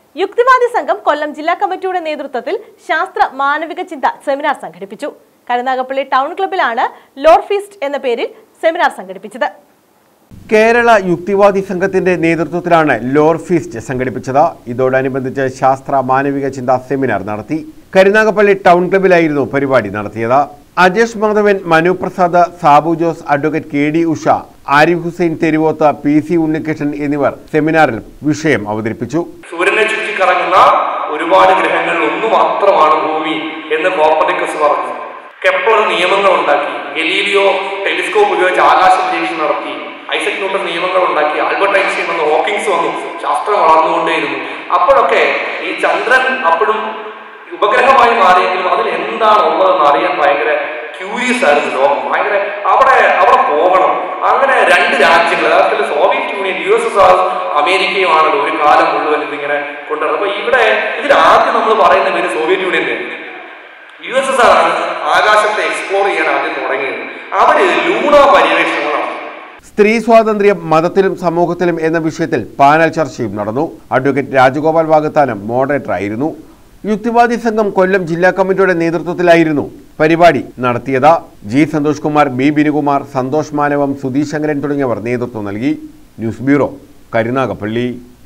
യുക്തിവാദി സംഘം കൊല്ലം ജില്ലാ കമ്മിറ്റിയുടെ നേതൃത്വത്തിൽ ശാസ്ത്ര മാനവിക ചിന്ത സെമിനാർ സംഘടിപ്പിച്ചു കരുനാഗപ്പള്ളി ടൗൺ ക്ലബ്ബിലാണ് ലോർ ഫീസ്റ്റ് എന്ന പേരിൽ സെമിനാർ സംഘടിപ്പിച്ചത് കേരള യുക്തിവാദി സംഘത്തിന്റെ നേതൃത്വത്തിലാണ് ലോർ ഫീസ്റ്റ് സംഘടിപ്പിച്ചത് ഇതോടനുബന്ധിച്ച് ശാസ്ത്ര മാനവിക ചിന്താ സെമിനാർ നടത്തി കരുനാഗപ്പള്ളി ടൗൺ ക്ലബ്ബിലായിരുന്നു പരിപാടി നടത്തിയത് Ajesh Madhavan Manu Prasad Sabu Jose advocate K D Usha Arif Hussain Theruvoth P C Unnikrishnan എന്നിവർ സെമിനാറിൽ വിഷയം അവതരിപ്പിച്ചു സൂര്യനെ ചുറ്റിക്കറങ്ങുന്ന ഒരുപാട് ഗ്രഹങ്ങളിൽ ഒന്ന് മാത്രമാണ് ഭൂമി എന്ന് കോപ്പർണിക്കസ് പറഞ്ഞു കെപ്ലർ നിയമങ്ങൾ ഉണ്ടാക്കി ഗലീലിയോ ടെലിസ്കോപ്പ് ഉപയോഗിച്ച് ആകാശ നിരീക്ഷണം നടത്തി ഐസക് ന്യൂട്ടൺ നിയമങ്ങൾ ഉണ്ടാക്കി ആൽബർട്ട് ഐൻസ്റ്റീൻ വന്നു ഹോക്കിങ്സ് വന്നു ശാസ്ത്രം വളർന്നുകൊണ്ടേയിരുന്നു അപ്പോഴൊക്കെ ഈ ചന്ദ്രൻ അപ്പോഴും ഉപഗ്രഹമായി മാറിയെങ്കിലും അതിൽ എന്താണ് ഉള്ളതെന്ന് അറിയാൻ ഭയങ്കര ക്യൂരിയസ് ആയിരുന്നു ലോകം ഭയങ്കര അവിടെ അവിടെ പോകണം അങ്ങനെ രണ്ട് രാജ്യങ്ങൾ അതായത് Soviet Union U S S R അമേരിക്കയുമാണല്ലോ ഒരു കാലം മുഴുവൻ ഇതിങ്ങനെ കൊണ്ടുവരുന്നത് അപ്പൊ ഇവിടെ ഇതിൽ ആദ്യം നമ്മൾ പറയുന്ന പേര് Soviet Union U S S R ആണ് ആകാശത്തെ എക്സ്പ്ലോർ ചെയ്യാൻ ആദ്യം തുടങ്ങിയത് അവര് ലൂണ പര്യവേഷണങ്ങൾ നടത്തി സ്ത്രീ സ്വാതന്ത്ര്യം മതത്തിലും സമൂഹത്തിലും എന്ന വിഷയത്തിൽ പാനൽ ചർച്ചയും നടന്നു അഡ്വക്കേറ്റ് രാജഗോപാൽ വാഗത്താനം മോഡറേറ്റർ ആയിരുന്നു യുക്തിവാദി സംഘം കൊല്ലം ജില്ലാ കമ്മിറ്റിയുടെ നേതൃത്വത്തിലായിരുന്നു പരിപാടി നടത്തിയത് ജി സന്തോഷ് കുമാർ ബി ബിനുകുമാർ സന്തോഷ് മാനവം സുധീഷ് ശങ്കരൻ തുടങ്ങിയവർ നേതൃത്വം നൽകി ന്യൂസ് ബ്യൂറോ കരുനാഗപ്പള്ളി